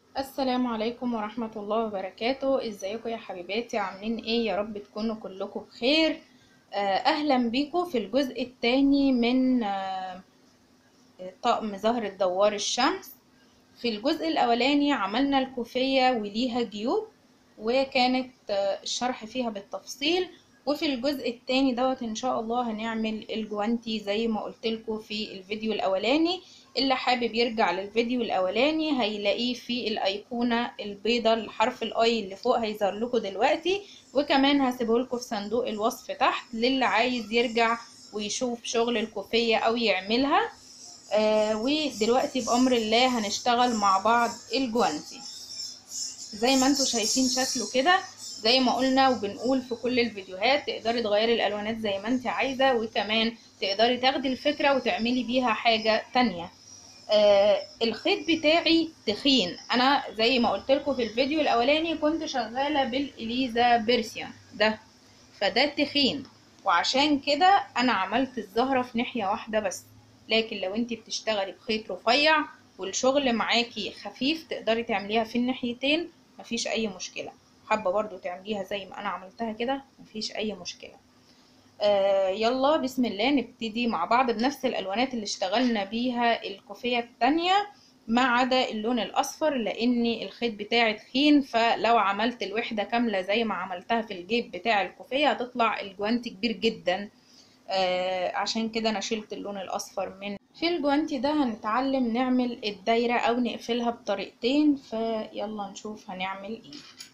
السلام عليكم ورحمة الله وبركاته ازيكم يا حبيباتي عاملين ايه يا رب تكونوا كلكم بخير آه، اهلا بيكم في الجزء الثاني من آه، طقم زهرة دوار الشمس في الجزء الاولاني عملنا الكوفية وليها جيوب وكانت آه، الشرح فيها بالتفصيل وفي الجزء الثاني دوت ان شاء الله هنعمل الجوانتي زي ما قلت لكم في الفيديو الاولاني اللي حابب يرجع للفيديو الاولاني هيلاقيه في الايقونه البيضه الحرف الاي اللي فوق هيظهر لكم دلوقتي وكمان هسيبه لكم في صندوق الوصف تحت للي عايز يرجع ويشوف شغل الكوفيه او يعملها آه ودلوقتي بامر الله هنشتغل مع بعض الجوانتي زي ما انتم شايفين شكله كده زي ما قلنا وبنقول في كل الفيديوهات تقدري تغيري الالوانات زي ما انت عايزه وكمان تقدري تاخدي الفكره وتعملي بيها حاجه تانية آه الخيط بتاعي تخين انا زي ما قلت لكم في الفيديو الاولاني كنت شغاله بالاليزا بيرسيان ده فده تخين وعشان كده انا عملت الزهره في ناحيه واحده بس لكن لو انت بتشتغلي بخيط رفيع والشغل معاكي خفيف تقدري تعمليها في الناحيتين مفيش اي مشكله حابه برضو تعمليها زي ما انا عملتها كده مفيش اي مشكله آه يلا بسم الله نبتدي مع بعض بنفس الالوانات اللي اشتغلنا بيها الكوفيه التانية ما عدا اللون الاصفر لان الخيط بتاعي تخين فلو عملت الوحده كامله زي ما عملتها في الجيب بتاع الكوفيه هتطلع الجوانتي كبير جدا آه عشان كده انا شلت اللون الاصفر من في الجوانتي ده هنتعلم نعمل الدايره او نقفلها بطريقتين فيلا نشوف هنعمل ايه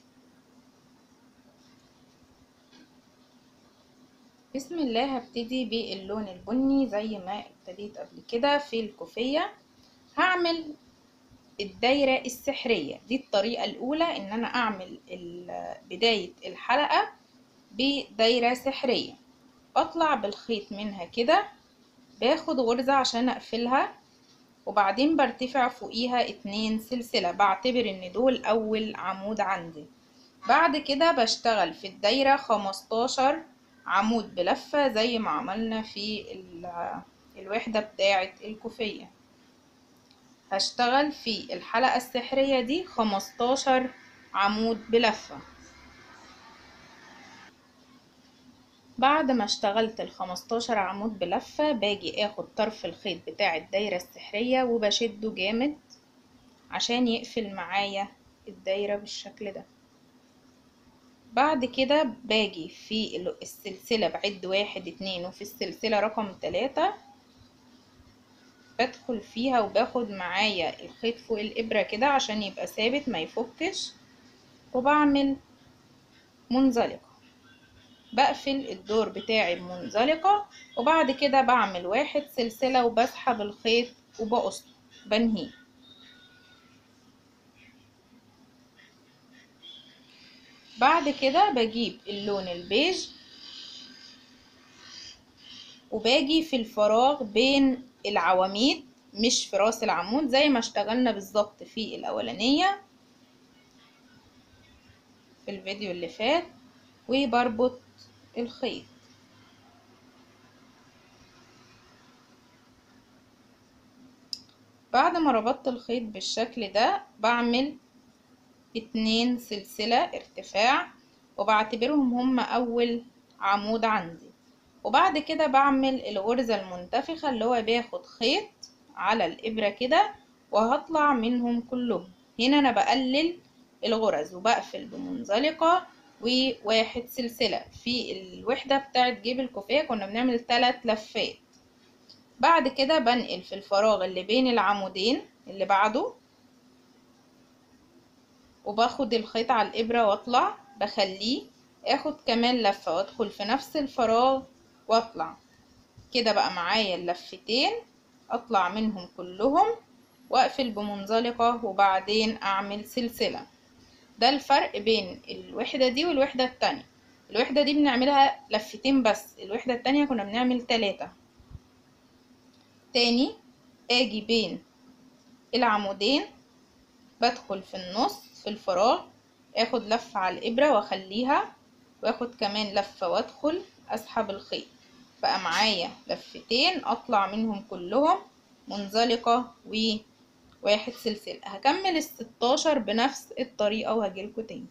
بسم الله هبتدي باللون البني زي ما ابتديت قبل كده في الكوفية هعمل الدايرة السحرية دي الطريقة الأولى إن أنا أعمل بداية الحلقة بدايرة سحرية بطلع بالخيط منها كده باخد غرزة عشان أقفلها وبعدين برتفع فوقيها اتنين سلسلة بعتبر إن دول أول عمود عندي بعد كده بشتغل في الدايرة خمستاشر عمود بلفة زي ما عملنا في الوحدة بتاعة الكوفية هشتغل في الحلقة السحرية دي خمستاشر عمود بلفة بعد ما اشتغلت الخمستاشر عمود بلفة باجي اخد طرف الخيط بتاع الدايرة السحرية وبشده جامد عشان يقفل معايا الدايرة بالشكل ده بعد كده باجي في السلسلة بعد واحد اتنين وفي السلسلة رقم تلاتة بدخل فيها وباخد معايا الخيط فوق الإبرة كده عشان يبقى ثابت ما يفكش وبعمل منزلقة بقفل الدور بتاعي بمنزلقة وبعد كده بعمل واحد سلسلة وبسحب الخيط وبقصه بنهيه بعد كده بجيب اللون البيج وباجي في الفراغ بين العواميد مش في راس العمود زي ما اشتغلنا بالظبط في الاولانية في الفيديو اللي فات وبربط الخيط بعد ما ربطت الخيط بالشكل ده بعمل اتنين سلسلة ارتفاع وبعتبرهم هم اول عمود عندي وبعد كده بعمل الغرزة المنتفخة اللي هو باخد خيط على الابرة كده وهطلع منهم كلهم هنا انا بقلل الغرز وبقفل بمنزلقة وواحد سلسلة في الوحدة بتاعت جيب الكوفية كنا بنعمل تلات لفات بعد كده بنقل في الفراغ اللي بين العمودين اللي بعده وباخد الخيط على الإبرة واطلع بخليه اخد كمان لفة وادخل في نفس الفراغ واطلع كده بقى معايا اللفتين اطلع منهم كلهم واقفل بمنزلقة وبعدين اعمل سلسلة ده الفرق بين الوحدة دي والوحدة التانية الوحدة دي بنعملها لفتين بس الوحدة التانية كنا بنعمل تلاتة تاني اجي بين العمودين بدخل في النص في الفراغ اخد لفة على الابرة واخليها واخد كمان لفة وادخل اسحب الخيط بقى معايا لفتين اطلع منهم كلهم منزلقة واحد سلسلة هكمل الستاشر بنفس الطريقة وهجيلكوا تاني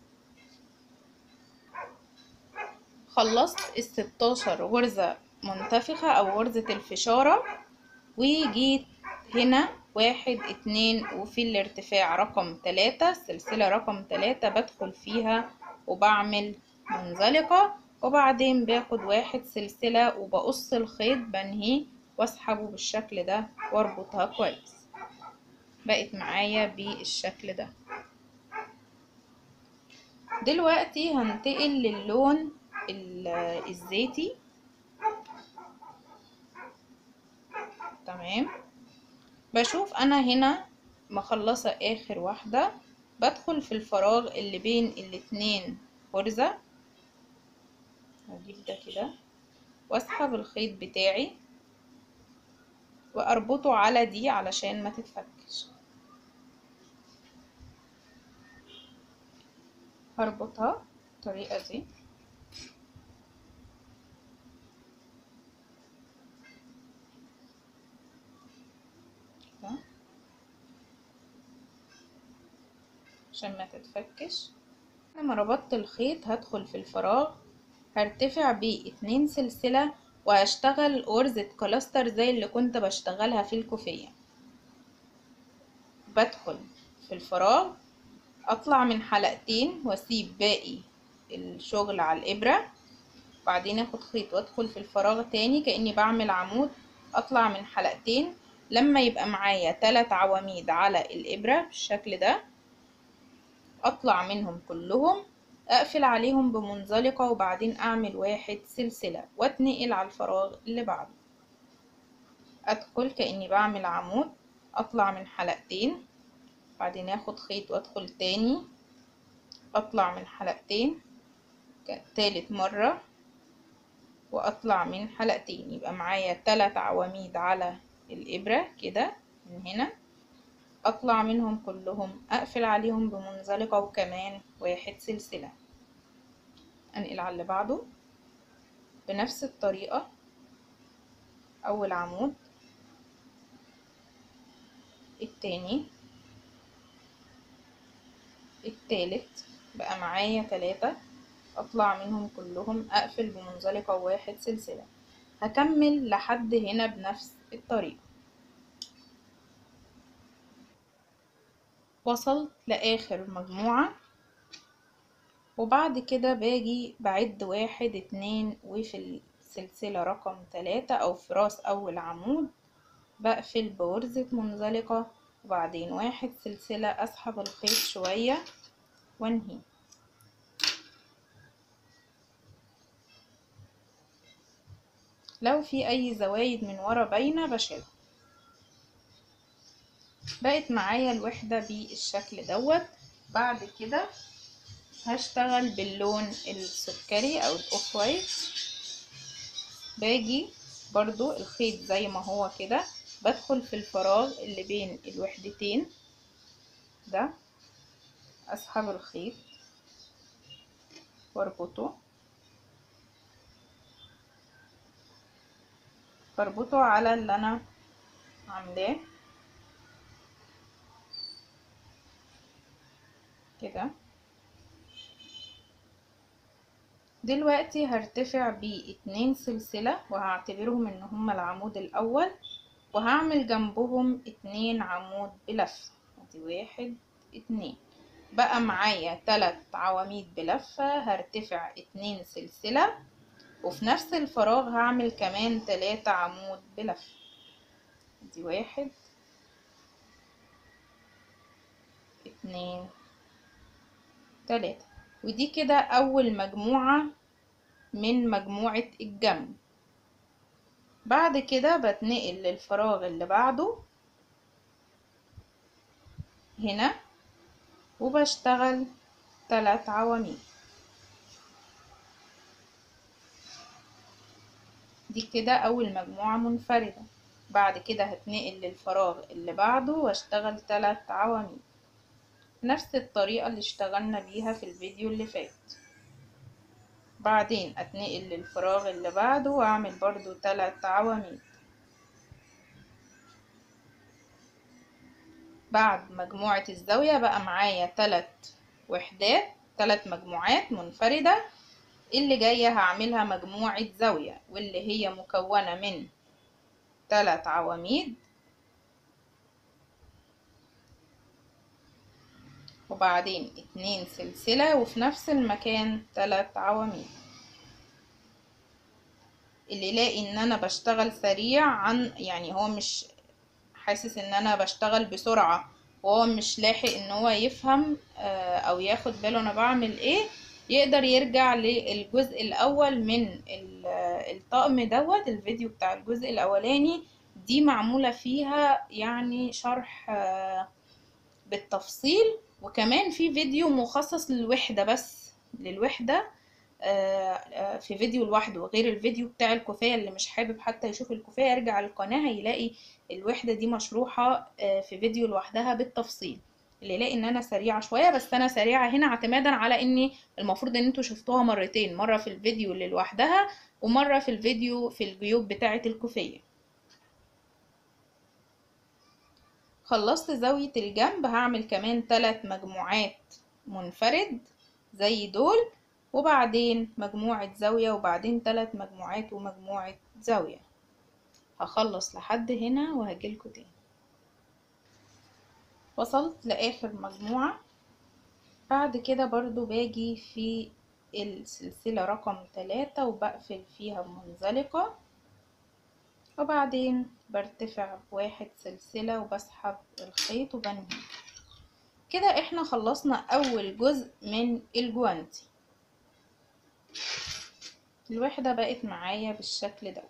خلصت الستاشر غرزة منتفخة أو غرزة الفشارة وجيت هنا واحد اتنين وفي الارتفاع رقم تلاتة السلسلة رقم تلاتة بدخل فيها وبعمل منزلقة وبعدين باخد واحد سلسلة وبقص الخيط بنهيه واسحبه بالشكل ده واربطها كويس بقت معايا بالشكل ده دلوقتي هنتقل للون الزيتي تمام بشوف انا هنا مخلصة اخر واحدة بدخل في الفراغ اللي بين الاتنين غرزة هجيب ده كده واسحب الخيط بتاعي واربطه على دي علشان ما تتفكش هربطها بالطريقة دي عشان ما تتفكش لما ربطت الخيط هدخل في الفراغ هرتفع باتنين سلسلة وهشتغل غرزة كلاستر زي اللي كنت بشتغلها في الكوفية بدخل في الفراغ اطلع من حلقتين واسيب باقي الشغل على الابرة بعدين اخد خيط وادخل في الفراغ تاني كأني بعمل عمود اطلع من حلقتين لما يبقى معايا تلات عواميد على الابرة بالشكل ده اطلع منهم كلهم اقفل عليهم بمنزلقة وبعدين اعمل واحد سلسلة واتنقل على الفراغ اللي بعده ادخل كأني بعمل عمود اطلع من حلقتين بعدين اخد خيط وادخل تاني اطلع من حلقتين تالت مرة واطلع من حلقتين يبقى معايا تلات عواميد على الابرة كده من هنا اطلع منهم كلهم اقفل عليهم بمنزلقة وكمان واحد سلسلة انقل على اللي بعده بنفس الطريقة اول عمود التاني التالت بقى معايا تلاتة اطلع منهم كلهم اقفل بمنزلقة واحد سلسلة هكمل لحد هنا بنفس الطريقة وصلت لاخر مجموعة وبعد كده باجي بعد واحد اتنين وفي السلسلة رقم تلاتة او في راس اول عمود بقفل بغرزة منزلقة وبعدين واحد سلسلة اسحب الخيط شوية وانهي لو في اي زوايد من ورا باينة بشيلها بقت معايا الوحدة بالشكل دوت بعد كده هشتغل باللون السكري او الاوف وايت باجي برضو الخيط زي ما هو كده بدخل في الفراغ اللي بين الوحدتين ده اسحب الخيط واربطه بربطه على اللي انا عاملاه كده دلوقتي هرتفع باتنين سلسلة وهعتبرهم ان هما العمود الاول وهعمل جنبهم اتنين عمود بلفة ادي واحد اتنين بقى معايا تلات عواميد بلفة هرتفع اتنين سلسلة وفي نفس الفراغ هعمل كمان تلاتة عمود بلفة ادي واحد اتنين تلاتة ودي كده اول مجموعة من مجموعة الجنب بعد كده بتنقل للفراغ اللي بعده هنا وبشتغل تلات عواميد دي كده اول مجموعة منفردة بعد كده هتنقل للفراغ اللي بعده واشتغل تلات عواميد نفس الطريقة اللي اشتغلنا بيها في الفيديو اللي فات بعدين اتنقل للفراغ اللي بعده واعمل برضو تلات عواميد بعد مجموعة الزاوية بقى معايا تلات وحدات تلات مجموعات منفردة اللي جاية هعملها مجموعة زاوية واللي هي مكونة من تلات عواميد وبعدين اتنين سلسلة وفي نفس المكان تلات عواميد اللي يلاقي ان انا بشتغل سريع عن يعني هو مش حاسس ان انا بشتغل بسرعة وهو مش لاحق ان هو يفهم او ياخد باله انا بعمل ايه يقدر يرجع للجزء الاول من الطقم دوت الفيديو بتاع الجزء الاولاني دي معمولة فيها يعني شرح بالتفصيل وكمان في فيديو مخصص للوحدة بس للوحدة في فيديو لوحده غير الفيديو بتاع الكوفية اللي مش حابب حتى يشوف الكوفية يرجع للقناة هيلاقي الوحدة دي مشروحة في فيديو لوحدها بالتفصيل اللي يلاقي ان انا سريعة شوية بس انا سريعة هنا اعتمادا على اني المفروض ان انتوا شفتوها مرتين مرة في الفيديو اللي لوحدها ومرة في الفيديو في الجيوب بتاعة الكوفية خلصت زاوية الجنب هعمل كمان ثلاث مجموعات منفرد زي دول وبعدين مجموعة زاوية وبعدين ثلاث مجموعات ومجموعة زاوية هخلص لحد هنا وهجيلكوا تاني وصلت لآخر مجموعة بعد كده برضو باجي في السلسلة رقم تلاتة وبقفل فيها منزلقة وبعدين برتفع بواحد سلسلة وبسحب الخيط وبنهي كده احنا خلصنا اول جزء من الجوانتي الوحدة بقت معايا بالشكل دوت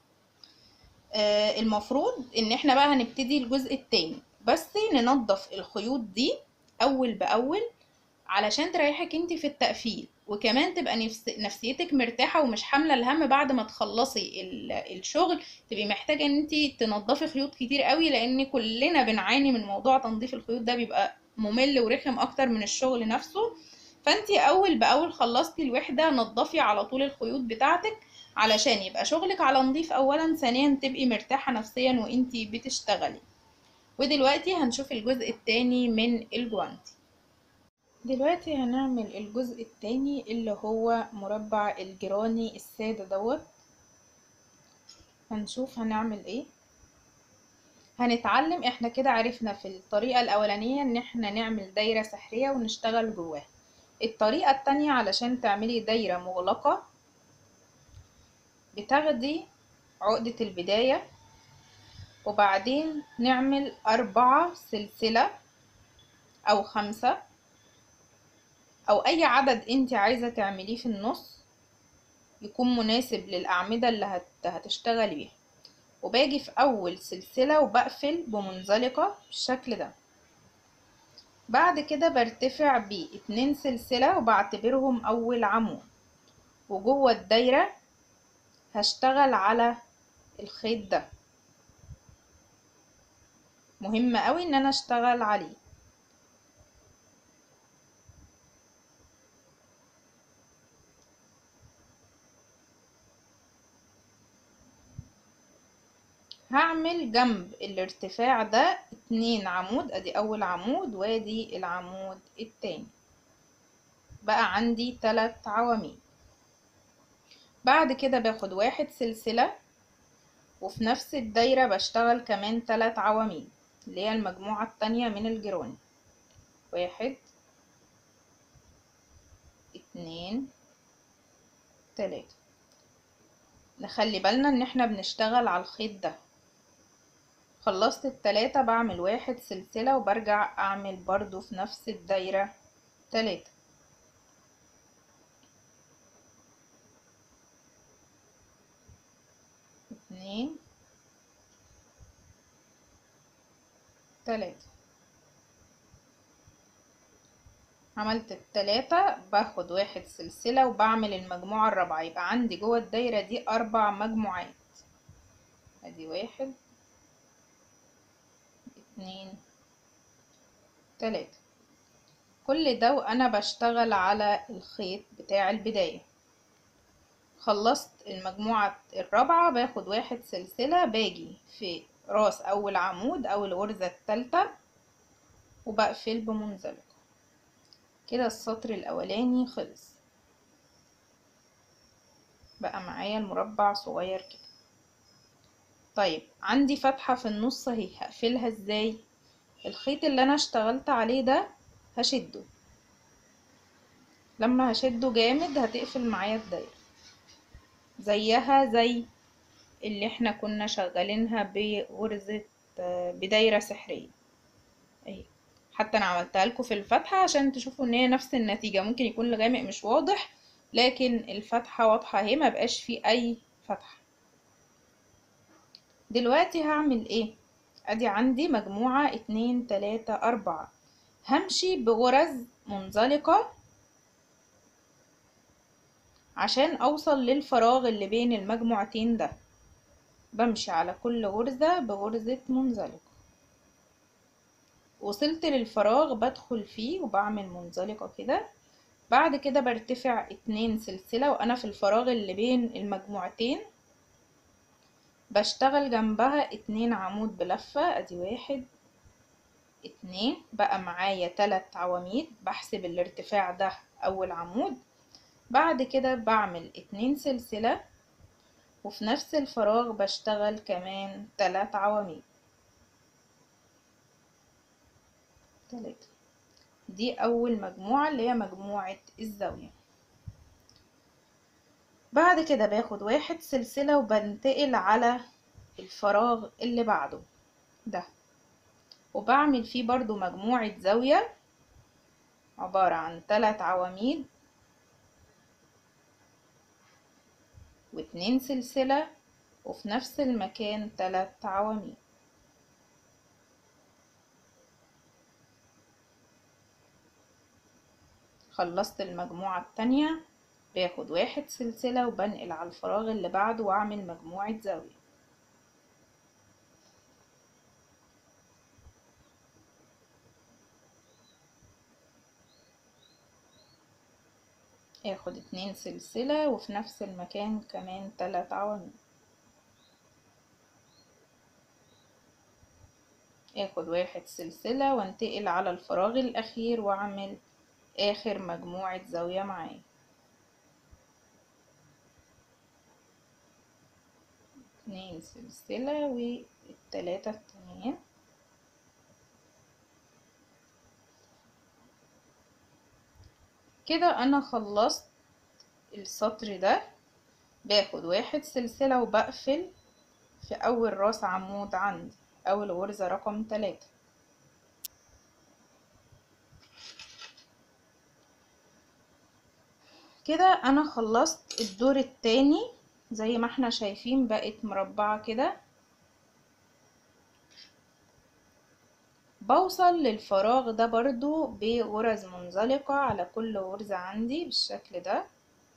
آه المفروض ان احنا بقى هنبتدي الجزء التاني بس ننظف الخيوط دي اول باول علشان تريحك انت في التقفيل وكمان تبقى نفس نفسيتك مرتاحه ومش حامله الهم بعد ما تخلصي الشغل تبقي محتاجه ان انت تنضفي خيوط كتير قوي لان كلنا بنعاني من موضوع تنظيف الخيوط ده بيبقى ممل ورخم اكتر من الشغل نفسه فانت اول باول خلصتي الوحده نضفي على طول الخيوط بتاعتك علشان يبقى شغلك على نظيف اولا ثانيا تبقي مرتاحه نفسيا وانت بتشتغلي ودلوقتي هنشوف الجزء التاني من الجوانتي دلوقتي هنعمل الجزء التاني اللي هو مربع الجراني السادة دوت هنشوف هنعمل ايه هنتعلم احنا كده عرفنا في الطريقة الاولانية ان احنا نعمل دايرة سحرية ونشتغل جواها الطريقة التانية علشان تعملي دايرة مغلقة بتاخدي عقدة البداية وبعدين نعمل أربعة سلسلة أو خمسة او اي عدد انت عايزة تعمليه في النص يكون مناسب للاعمدة اللي هت... هتشتغلي بيها وباجي في اول سلسلة وبقفل بمنزلقة بالشكل ده بعد كده برتفع باتنين سلسلة وبعتبرهم اول عمود وجوه الدايرة هشتغل على الخيط ده مهم قوي ان انا اشتغل عليه هعمل جنب الارتفاع ده اتنين عمود ادي اول عمود وادي العمود التاني بقى عندي تلات عواميد بعد كده باخد واحد سلسلة وفي نفس الدايرة بشتغل كمان تلات عواميد اللي هي المجموعة التانية من الجروني واحد اتنين تلاتة نخلي بالنا ان احنا بنشتغل على الخيط ده خلصت التلاتة بعمل واحد سلسلة وبرجع اعمل برضو في نفس الدايرة تلاتة اتنين تلاتة عملت التلاتة باخد واحد سلسلة وبعمل المجموعة الرابعة يبقى عندي جوه الدايرة دي أربع مجموعات ادي واحد اتنين تلاتة كل ده وأنا بشتغل على الخيط بتاع البداية خلصت المجموعة الرابعة باخد واحد سلسلة باجي في راس أول عمود أو الغرزة التالتة وبقفل بمنزلقة كده السطر الاولاني خلص بقى معايا المربع صغير كده طيب عندي فتحة في النص اهي هقفلها ازاي الخيط اللي انا اشتغلت عليه ده هشده لما هشده جامد هتقفل معايا الدايرة زيها زي اللي احنا كنا شغالينها بغرزة بدايرة سحرية اهي حتى انا عملتها لكم في الفتحة عشان تشوفوا ان هي نفس النتيجة ممكن يكون الغامق مش واضح لكن الفتحة واضحة اهي ما بقاش فيه اي فتحة دلوقتي هعمل ايه ادي عندي مجموعة اتنين تلاتة اربعة همشي بغرز منزلقة عشان اوصل للفراغ اللي بين المجموعتين ده بمشي على كل غرزة بغرزة منزلقة وصلت للفراغ بدخل فيه وبعمل منزلقة كده بعد كده برتفع اتنين سلسلة وانا في الفراغ اللي بين المجموعتين بشتغل جنبها اتنين عمود بلفة ادي واحد اتنين بقى معايا تلات عواميد بحسب الارتفاع ده اول عمود بعد كده بعمل اتنين سلسلة وفي نفس الفراغ بشتغل كمان تلات عواميد تلاتة دي اول مجموعة اللي هي مجموعة الزاوية بعد كده باخد واحد سلسلة وبنتقل على الفراغ اللي بعده ده وبعمل فيه برضو مجموعة زاوية عبارة عن تلات عواميد واتنين سلسلة وفي نفس المكان تلات عواميد خلصت المجموعة التانية باخد واحد سلسلة وبنقل على الفراغ اللي بعده واعمل مجموعة زاوية اخد اتنين سلسلة وفي نفس المكان كمان تلات عواميد اخد واحد سلسلة وانتقل على الفراغ الاخير واعمل اخر مجموعة زاوية معايا اتنين سلسلة والتلاتة التانيين كده انا خلصت السطر ده باخد واحد سلسلة وبقفل في اول راس عمود عندي اول غرزة رقم تلاتة كده انا خلصت الدور التاني زي ما احنا شايفين بقت مربعة كده بوصل للفراغ ده برضو بغرز منزلقة على كل غرزة عندي بالشكل ده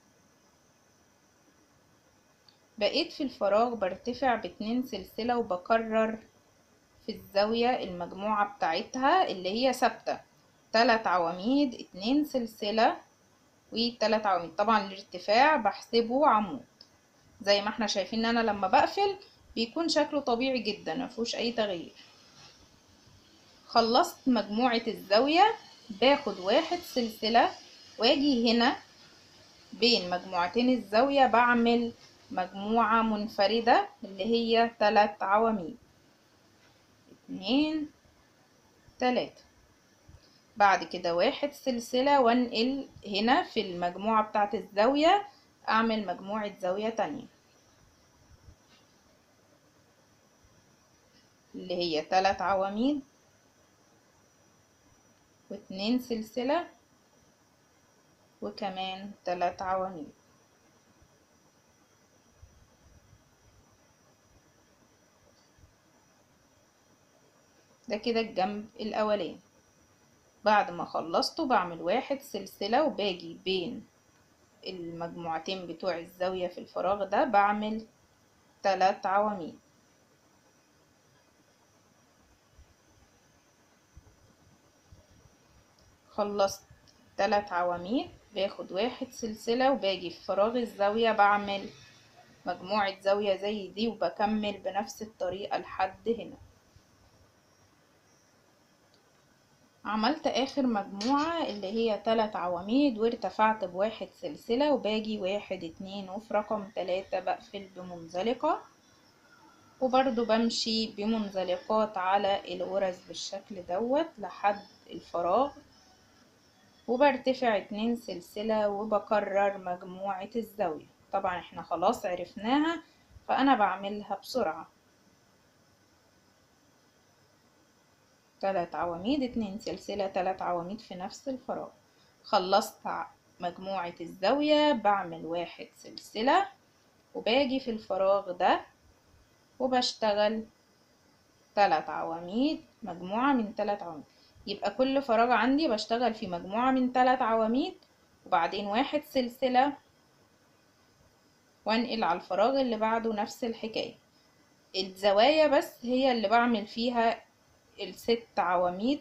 بقيت في الفراغ برتفع باتنين سلسلة وبكرر في الزاوية المجموعة بتاعتها اللي هي ثابتة تلات عواميد اتنين سلسلة وتلات عواميد طبعا الارتفاع بحسبه عمود زي ما احنا شايفين ان انا لما بقفل بيكون شكله طبيعي جدا مفيهوش اي تغيير خلصت مجموعة الزاوية باخد واحد سلسلة واجي هنا بين مجموعتين الزاوية بعمل مجموعة منفردة اللي هي تلات عواميد اتنين تلاتة بعد كده واحد سلسلة وانقل هنا في المجموعة بتاعت الزاوية اعمل مجموعة زاوية تانية اللي هي تلات عواميد واتنين سلسلة وكمان تلات عواميد ده كده الجنب الاولاني بعد ما خلصته بعمل واحد سلسلة وباجي بين المجموعتين بتوع الزاوية في الفراغ ده بعمل تلات عواميد خلصت تلات عواميد باخد واحد سلسلة وباجي في فراغ الزاوية بعمل مجموعة زاوية زي دي وبكمل بنفس الطريقة لحد هنا عملت اخر مجموعة اللي هي تلات عواميد وارتفعت بواحد سلسلة وباجي واحد اتنين وفي رقم تلاتة بقفل بمنزلقة وبرضو بمشي بمنزلقات على الغرز بالشكل دوت لحد الفراغ وبرتفع اتنين سلسلة وبكرر مجموعة الزاوية طبعا احنا خلاص عرفناها فانا بعملها بسرعة تلات عواميد اتنين سلسلة تلات عواميد في نفس الفراغ خلصت مجموعة الزاوية بعمل واحد سلسلة وباجي في الفراغ ده وبشتغل تلات عواميد مجموعة من تلات عواميد يبقى كل فراغ عندي بشتغل في مجموعة من تلات عواميد وبعدين واحد سلسلة وانقل على الفراغ اللي بعده نفس الحكاية الزوايا بس هي اللي بعمل فيها الست عواميد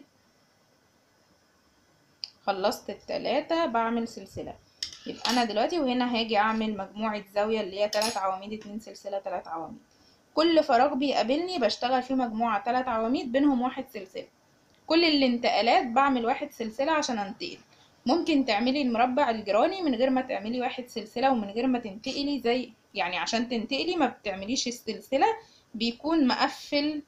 خلصت التلاتة بعمل سلسلة يبقى انا دلوقتي وهنا هاجي اعمل مجموعة زاوية اللي هي تلات عواميد اتنين سلسلة تلات عواميد كل فراغ بيقابلني بشتغل فيه مجموعة تلات عواميد بينهم واحد سلسلة كل الانتقالات بعمل واحد سلسلة عشان انتقل ممكن تعملي المربع الجراني من غير ما تعملي واحد سلسلة ومن غير ما تنتقلي زي يعني عشان تنتقلي ما بتعمليش السلسلة بيكون مقفل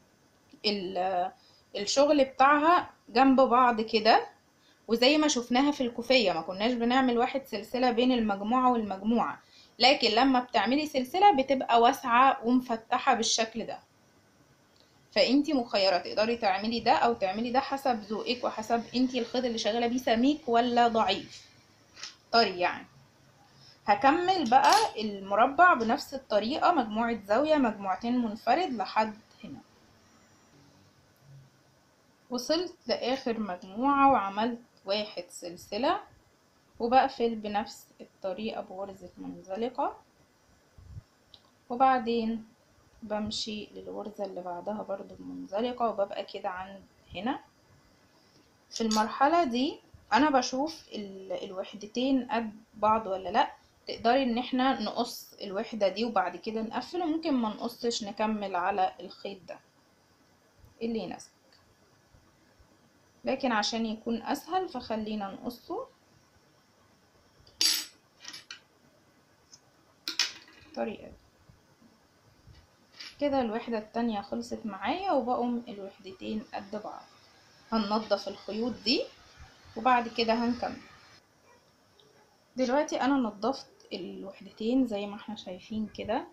الشغل بتاعها جنب بعض كده وزي ما شفناها في الكوفية ما كناش بنعمل واحد سلسلة بين المجموعة والمجموعة لكن لما بتعملي سلسلة بتبقى واسعة ومفتحة بالشكل ده فانتي مخيرة تقدري تعملي ده او تعملي ده حسب ذوقك وحسب انتي الخيط اللي شغالة بيه سميك ولا ضعيف طري يعني هكمل بقى المربع بنفس الطريقة مجموعة زاوية مجموعتين منفرد لحد هنا وصلت لآخر مجموعة وعملت واحد سلسلة وبقفل بنفس الطريقة بغرزة منزلقة وبعدين بمشي للغرزة اللي بعدها برضو بمنزلقة وببقى كده عند هنا في المرحلة دي انا بشوف الوحدتين قد بعض ولا لا تقدري ان احنا نقص الوحدة دي وبعد كده نقفل وممكن ما نقصش نكمل على الخيط ده اللي يناسبك لكن عشان يكون اسهل فخلينا نقصه الطريقة دي كده الوحدة التانية خلصت معايا وبقوا الوحدتين قد بعض هننضف الخيوط دي وبعد كده هنكمل دلوقتي انا نضفت الوحدتين زي ما احنا شايفين كده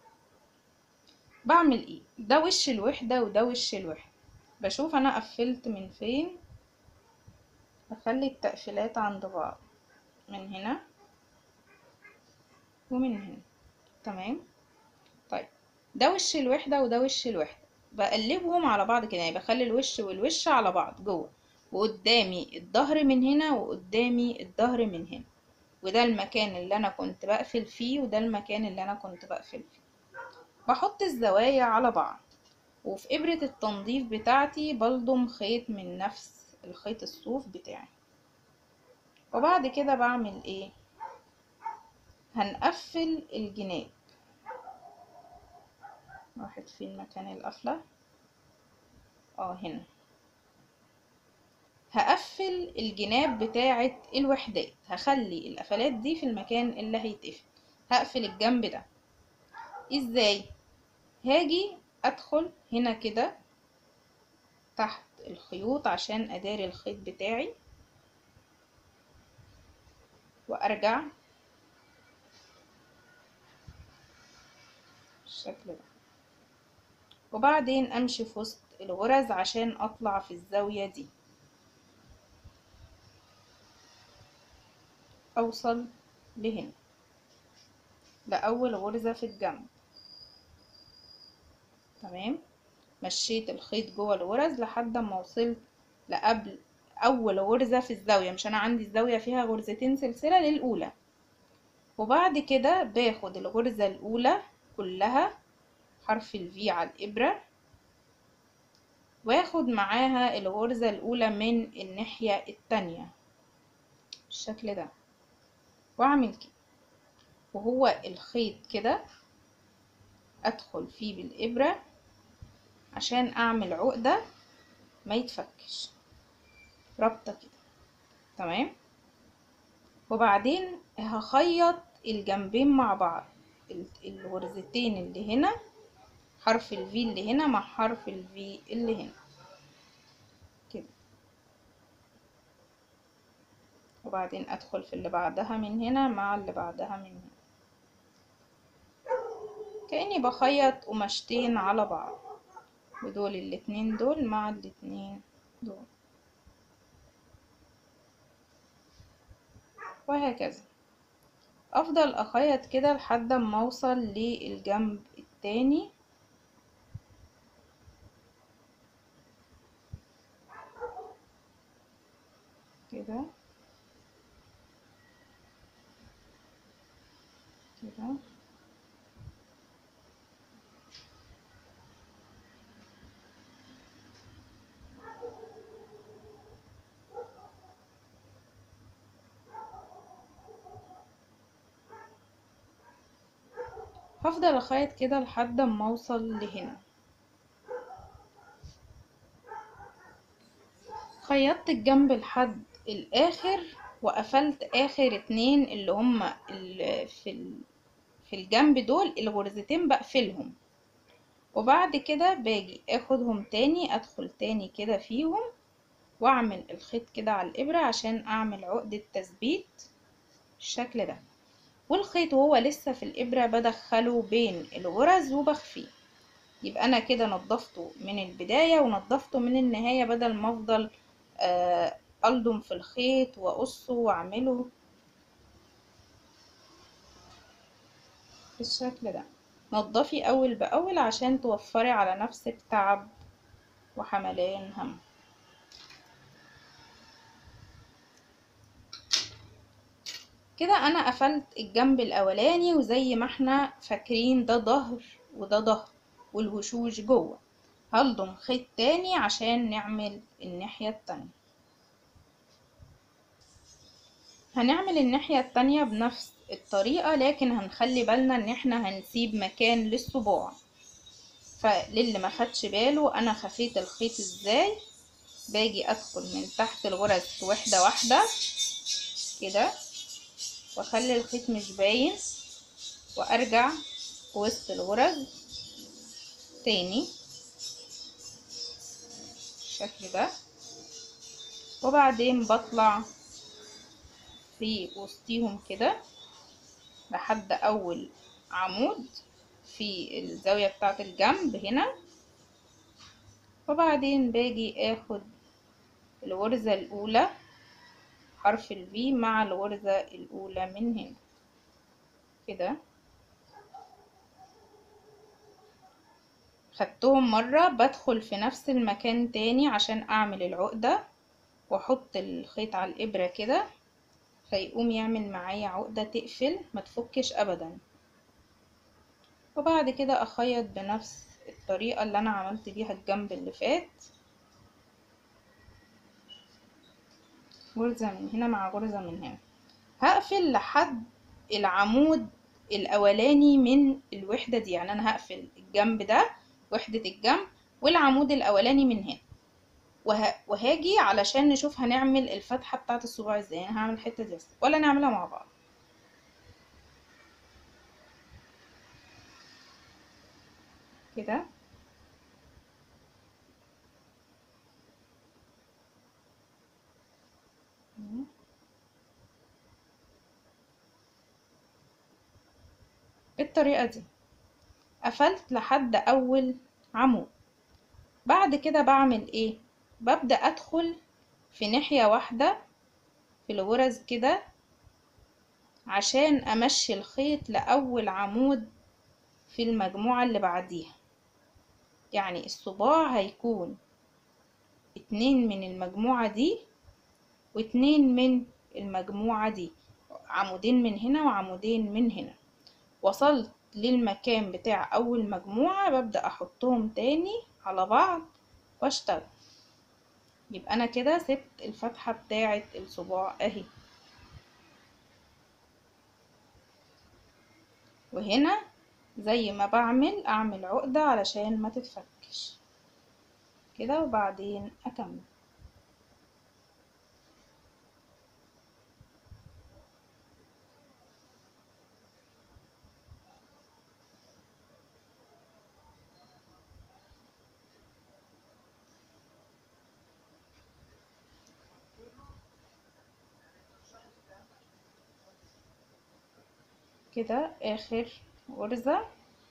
بعمل ايه ده وش الوحدة وده وش الوحدة بشوف انا قفلت من فين بخلي التقفيلات عند بعض من هنا ومن هنا تمام طيب ده وش الوحدة وده وش الوحدة بقلبهم على بعض كده يعني بخلي الوش والوش على بعض جوه وقدامي الظهر من هنا وقدامي الظهر من هنا وده المكان اللي انا كنت بقفل فيه وده المكان اللي انا كنت بقفل فيه بحط الزوايا على بعض وفي إبرة التنظيف بتاعتي بلضم خيط من نفس الخيط الصوف بتاعي وبعد كده بعمل ايه هنقفل الجناب راحت فين مكان القفلة اه هنا هقفل الجناب بتاعة الوحدات هخلي القفلات دي في المكان اللي هيتقفل هقفل الجنب ده ازاي هاجي ادخل هنا كده تحت الخيوط عشان اداري الخيط بتاعي وارجع بالشكل ده وبعدين امشي في وسط الغرز عشان اطلع في الزاوية دي اوصل لهنا لأول غرزة في الجنب تمام مشيت الخيط جوه الغرز لحد ما وصلت لقبل اول غرزة في الزاوية مش انا عندي الزاوية فيها غرزتين سلسلة للاولى وبعد كده باخد الغرزة الاولى كلها حرف الفي على الابرة واخد معاها الغرزة الاولى من الناحية التانية بالشكل ده واعمل كده وهو الخيط كده ادخل فيه بالابرة عشان اعمل عقدة ما يتفكش رابطة كده تمام وبعدين هخيط الجنبين مع بعض ال- الغرزتين اللي هنا حرف الفي اللي هنا مع حرف الفي اللي هنا كده وبعدين ادخل في اللي بعدها من هنا مع اللي بعدها من هنا كأني بخيط قماشتين على بعض ودول الاتنين دول مع الاتنين دول وهكذا افضل اخيط كده لحد ما اوصل للجنب التاني كده كده هفضل اخيط كده لحد ما اوصل لهنا خيطت الجنب لحد الاخر وقفلت اخر اتنين اللي هما ال- في ال- في الجنب دول الغرزتين بقفلهم وبعد كده باجي اخدهم تاني ادخل تاني كده فيهم واعمل الخيط كده على الابرة عشان اعمل عقدة تثبيت بالشكل ده والخيط وهو لسه في الابرة بدخله بين الغرز وبخفيه يبقى انا كده نضفته من البداية ونضفته من النهاية بدل ما افضل آه، الضم في الخيط واقصه واعمله بالشكل ده نضفي اول باول عشان توفري على نفسك تعب وحملان هم كده انا قفلت الجنب الاولاني وزي ما احنا فاكرين ده ظهر وده ظهر والوشوش جوه هلضم خيط تاني عشان نعمل الناحية التانية هنعمل الناحية التانية بنفس الطريقة لكن هنخلي بالنا ان احنا هنسيب مكان للصباع فللي ما خدش باله انا خفيت الخيط ازاي باجي ادخل من تحت الغرز واحدة واحدة كده واخلي الخيط مش باين وارجع وسط الغرز تاني بالشكل ده وبعدين بطلع في وسطيهم كده لحد اول عمود في الزاوية بتاعة الجنب هنا وبعدين باجي اخد الغرزة الاولى حرف الفي مع الغرزة الاولى من هنا كده خدتهم مرة بدخل في نفس المكان تاني عشان اعمل العقدة واحط الخيط على الابرة كده فيقوم يعمل معايا عقدة تقفل ما تفكش ابدا وبعد كده اخيط بنفس الطريقة اللي انا عملت بيها الجنب اللي فات غرزة من هنا مع غرزة من هنا هقفل لحد العمود الاولاني من الوحدة دي يعني انا هقفل الجنب ده وحدة الجنب والعمود الاولاني من هنا وه... وهاجي علشان نشوف هنعمل الفتحة بتاعة الصباع ازاي انا هعمل الحتة دي بس ولا نعملها مع بعض كده بالطريقة دي قفلت لحد اول عمود بعد كده بعمل ايه ببدأ ادخل في ناحية واحدة في الغرز كده عشان امشي الخيط لاول عمود في المجموعة اللي بعديها يعني الصباع هيكون اتنين من المجموعة دي واتنين من المجموعة دي عمودين من هنا وعمودين من هنا وصلت للمكان بتاع اول مجموعة ببدأ احطهم تاني على بعض واشتغل يبقى انا كده سبت الفتحة بتاعة الصباع اهي وهنا زي ما بعمل اعمل عقدة علشان ما تتفكش كده وبعدين اكمل كده اخر غرزة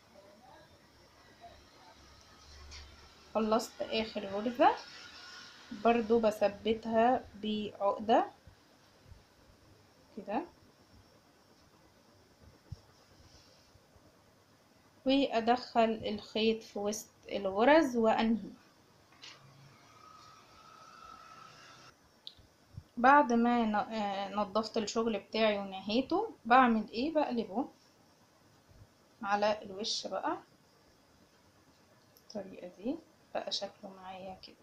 خلصت اخر غرزة برضو بثبتها بعقدة كده وادخل الخيط في وسط الغرز وانهي بعد ما ن- آه، نضفت الشغل بتاعي ونهيته بعمل ايه بقلبه على الوش بقى الطريقة دي بقى شكله معايا كده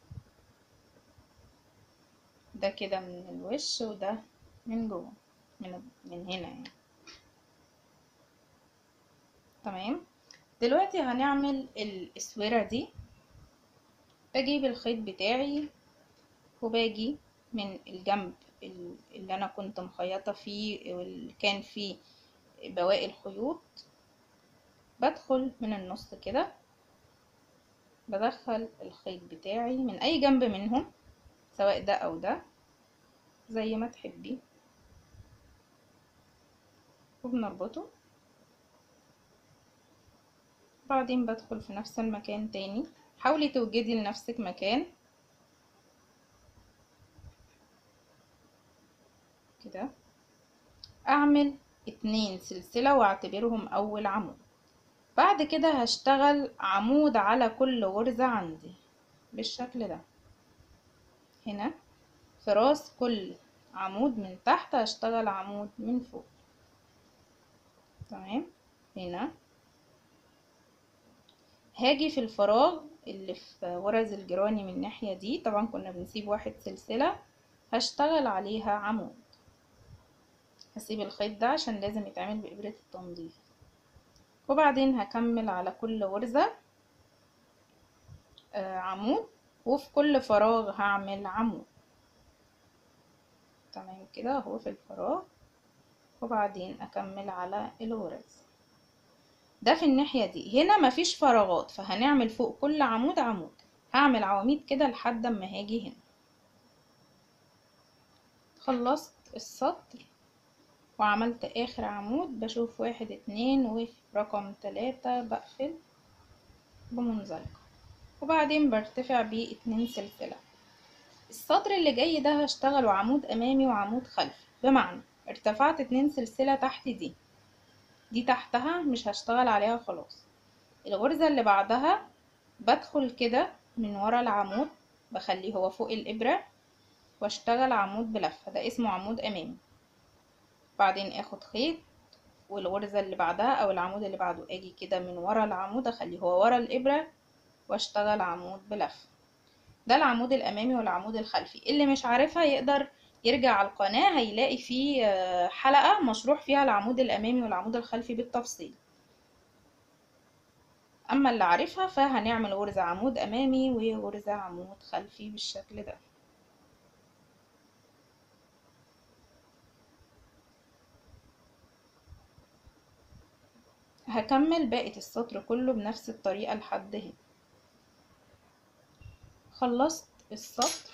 ده كده من الوش وده من جوه من من هنا يعني تمام دلوقتي هنعمل الاسورة دي بجيب الخيط بتاعي وباجي من الجنب ال- اللي انا كنت مخيطة فيه واللي كان فيه بواقي الخيوط بدخل من النص كده بدخل الخيط بتاعي من اي جنب منهم سواء ده او ده زي ما تحبي وبنربطه بعدين بدخل في نفس المكان تاني حاولي توجدي لنفسك مكان كده اعمل اتنين سلسلة واعتبرهم اول عمود بعد كده هشتغل عمود على كل غرزة عندي بالشكل ده هنا في راس كل عمود من تحت هشتغل عمود من فوق تمام هنا هاجي في الفراغ اللي في غرز الجراني من الناحية دي طبعا كنا بنسيب واحد سلسلة هشتغل عليها عمود هسيب الخيط ده عشان لازم يتعمل بإبرة التنظيف وبعدين هكمل على كل غرزة آه عمود وفي كل فراغ هعمل عمود تمام كده اهو في الفراغ وبعدين اكمل على الغرز ده في الناحية دي هنا مفيش فراغات فهنعمل فوق كل عمود عمود هعمل عواميد كده لحد ما هاجي هنا خلصت السطر وعملت اخر عمود بشوف واحد اتنين وفي رقم تلاتة بقفل بمنزلقة وبعدين برتفع بيه اتنين سلسلة السطر اللي جاي ده هشتغله عمود امامي وعمود خلفي بمعنى ارتفعت اتنين سلسلة تحت دي دي تحتها مش هشتغل عليها خلاص الغرزة اللي بعدها بدخل كده من ورا العمود بخليه هو فوق الابرة واشتغل عمود بلفة ده اسمه عمود امامي بعدين اخد خيط والغرزة اللي بعدها او العمود اللي بعده اجي كده من ورا العمود اخليه هو ورا الابرة واشتغل عمود بلفة ده العمود الامامي والعمود الخلفي اللي مش عارفها يقدر يرجع على القناة هيلاقي فيه حلقة مشروح فيها العمود الامامي والعمود الخلفي بالتفصيل اما اللي عارفها فهنعمل غرزة عمود امامي وغرزة عمود خلفي بالشكل ده هكمل باقي السطر كله بنفس الطريقة لحد هنا خلصت السطر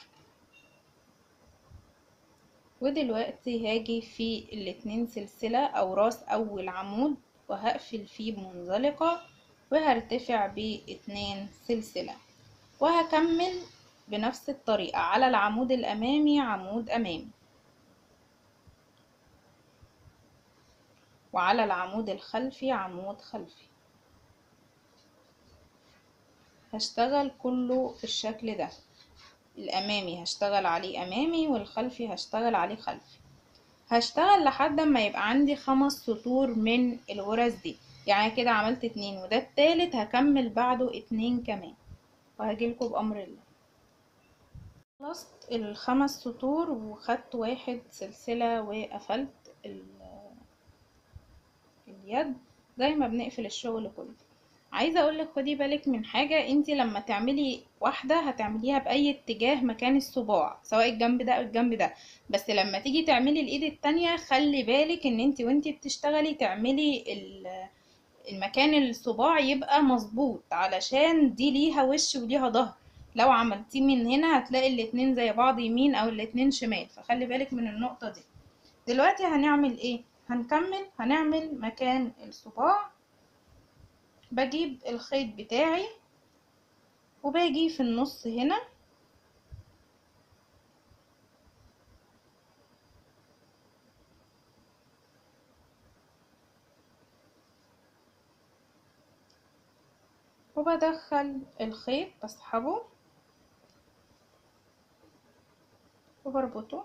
ودلوقتي هاجي في الاتنين سلسلة او راس اول عمود وهقفل فيه بمنزلقة وهرتفع باتنين سلسلة وهكمل بنفس الطريقة على العمود الامامي عمود امامي وعلى العمود الخلفي عمود خلفي هشتغل كله بالشكل ده الامامي هشتغل عليه امامي والخلفي هشتغل عليه خلفي هشتغل لحد ما يبقى عندي خمس سطور من الغرز دي يعني كده عملت اتنين وده التالت هكمل بعده اتنين كمان وهجيلكوا بامر الله خلصت الخمس سطور وخدت واحد سلسلة وقفلت اليد زي ما بنقفل الشغل كله عايزه اقولك خدي بالك من حاجه انت لما تعملي واحده هتعمليها باي اتجاه مكان الصباع سواء الجنب ده او الجنب ده بس لما تيجي تعملي الايد التانية خلي بالك ان انت وانت بتشتغلي تعملي المكان الصباع يبقى مظبوط علشان دي ليها وش وليها ظهر لو عملتيه من هنا هتلاقي الاتنين زي بعض يمين او الاتنين شمال فخلي بالك من النقطه دي دلوقتي هنعمل ايه هنكمل هنعمل مكان الصباع بجيب الخيط بتاعي وباجي في النص هنا وبدخل الخيط بسحبه وبربطه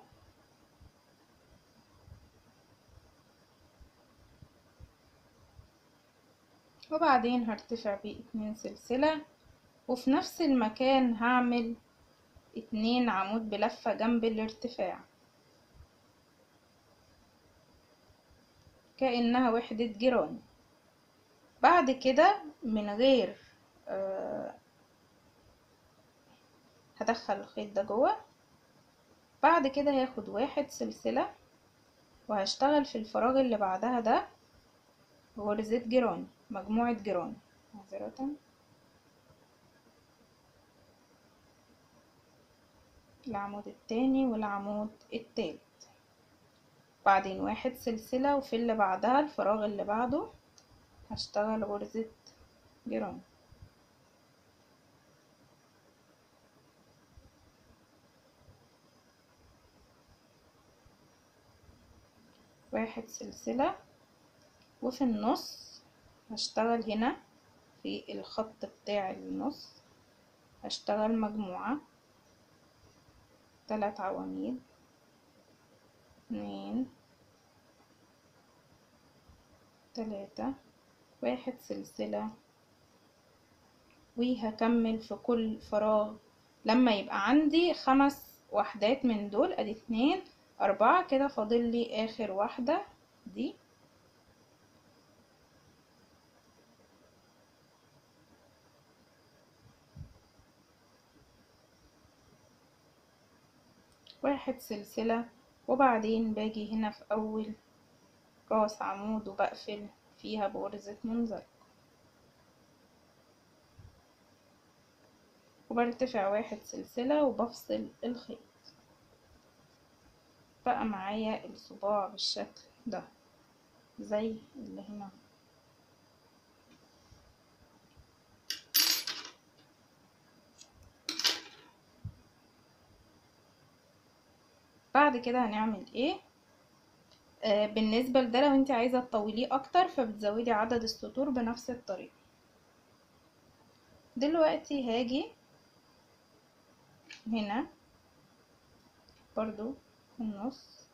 وبعدين هرتفع بيه اتنين سلسلة وفي نفس المكان هعمل اتنين عمود بلفة جنب الارتفاع كأنها وحدة جيران بعد كده من غير آه هدخل الخيط ده جوه بعد كده هاخد واحد سلسلة وهشتغل في الفراغ اللي بعدها ده غرزة جيران مجموعة جيران معذرة العمود التاني والعمود التالت بعدين واحد سلسلة وفي اللي بعدها الفراغ اللي بعده هشتغل غرزة جيران واحد سلسلة وفي النص هشتغل هنا في الخط بتاع النص هشتغل مجموعة تلات عواميد اتنين تلاتة واحد سلسلة وهكمل في كل فراغ لما يبقى عندي خمس وحدات من دول ادي اتنين اربعة كده فاضل لي اخر واحدة دي واحد سلسلة وبعدين باجي هنا في اول راس عمود وبقفل فيها بغرزة منزلق وبرتفع واحد سلسلة وبفصل الخيط بقى معايا الصباع بالشكل ده زي اللي هنا بعد كده هنعمل ايه آه بالنسبة لده لو انت عايزة تطوليه اكتر فبتزودي عدد السطور بنفس الطريقة دلوقتي هاجي هنا برضو في النص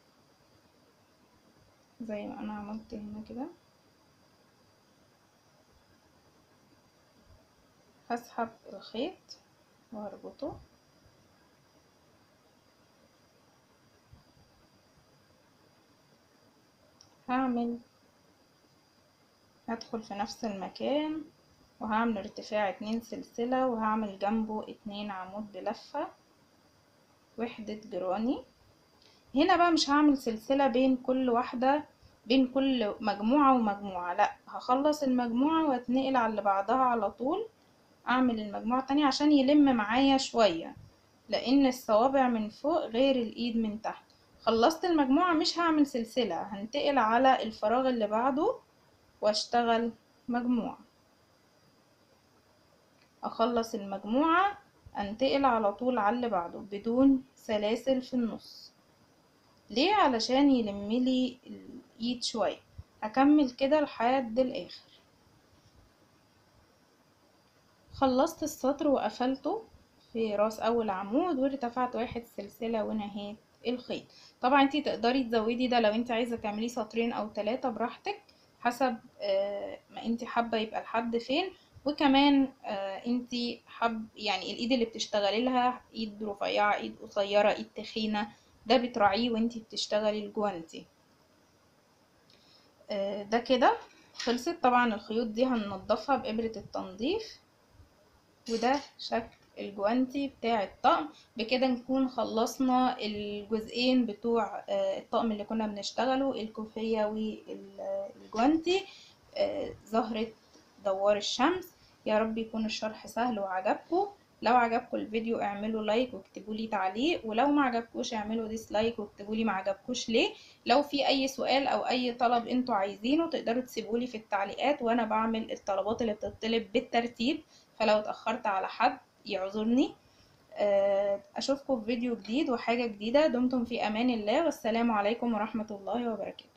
زي ما انا عملت هنا كده هسحب الخيط وهربطه هعمل هدخل في نفس المكان وهعمل ارتفاع اتنين سلسلة وهعمل جنبه اتنين عمود بلفة وحدة جراني هنا بقى مش هعمل سلسلة بين كل واحدة بين كل مجموعة ومجموعة لا هخلص المجموعة واتنقل على اللي بعدها على طول اعمل المجموعة التانية عشان يلم معايا شوية لان الصوابع من فوق غير الايد من تحت خلصت المجموعة مش هعمل سلسلة هنتقل على الفراغ اللي بعده واشتغل مجموعة اخلص المجموعة انتقل على طول على اللي بعده بدون سلاسل في النص ليه علشان يلملي الايد شوية هكمل كده لحد الاخر خلصت السطر وقفلته في راس اول عمود وارتفعت واحد سلسلة ونهيت الخيط طبعا انتي تقدري تزودي ده لو انتي عايزة تعمليه سطرين او ثلاثة براحتك حسب ما انتي حابة يبقى لحد فين وكمان آه انتي حب يعني الايد اللي بتشتغلي لها ايد رفيعة ايد قصيرة ايد تخينة ده بتراعيه وانتي بتشتغلي الجوانتي آه ده كده خلصت طبعا الخيوط دي هننضفها بإبرة التنظيف وده شكل الجوانتي بتاع الطقم بكده نكون خلصنا الجزئين بتوع آه الطقم اللي كنا بنشتغله الكوفية والجوانتي زهرة دوار الشمس يا رب يكون الشرح سهل وعجبكم لو عجبكم الفيديو اعملوا لايك واكتبوا لي تعليق ولو ما عجبكوش اعملوا ديسلايك واكتبوا لي ما عجبكوش ليه لو في اي سؤال او اي طلب انتوا عايزينه تقدروا تسيبوا لي في التعليقات وانا بعمل الطلبات اللي بتطلب بالترتيب فلو اتاخرت على حد يعذرني آه، اشوفكم في فيديو جديد وحاجه جديده دمتم في امان الله والسلام عليكم ورحمه الله وبركاته